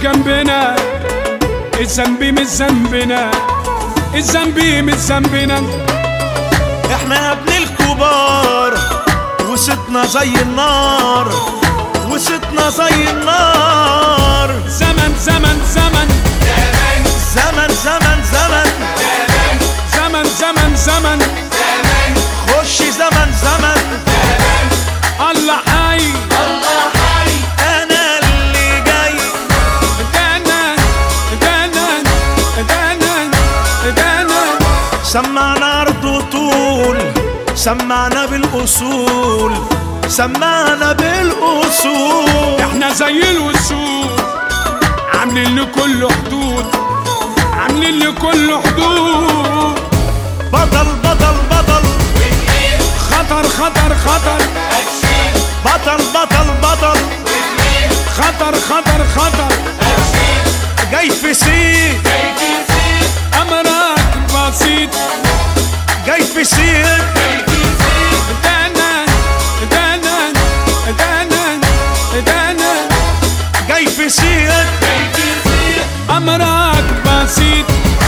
جنبنا الذنب مش ذنبنا الذنب مش ذنبنا احنا يا ابن الكبار وستنا زي النار وستنا زي النار زمن زمن زمن زمن زمن زمن زمن زمن زمن خش زمن زمن الله حي انا اللي جاي دانا دانا دانا دانا سمعنا ارض طول سمعنا بالاصول سمعنا بالاصول احنا زي الوسود عاملين لكل حدود عاملين لكل حدود بطل بطل بطل خطر خطر خطر بطل بطل بطل خطر خطر خطر جاي في سير امرك بسيط جاي في سير دانا دانا دانا دانا جاي في سير امرك بسيط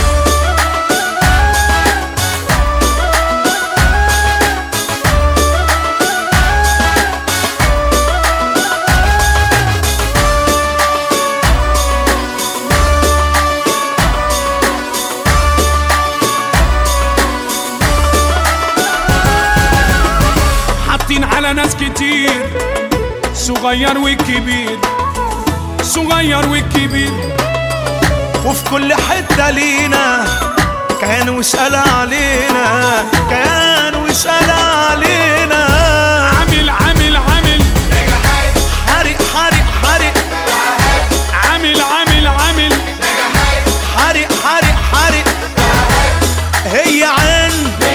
حاطين على ناس كتير صغير وكبير صغير وكبير وفي كل حتة لينا كان واسأل علينا كان واسأل علينا عامل عامل عامل حرق حرق حرق عامل عامل عامل حرق حرق حرق هي عن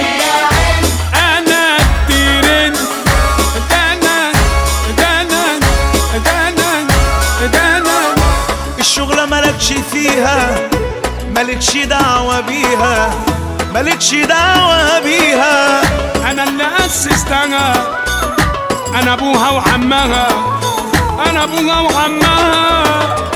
انا التيرين دانا دانا دانا دانا الشغلة مالكش فيها مالكش دعوة بيها مالكش دعوة بيها انا اللي اسستها انا ابوها وعمها انا ابوها وعمها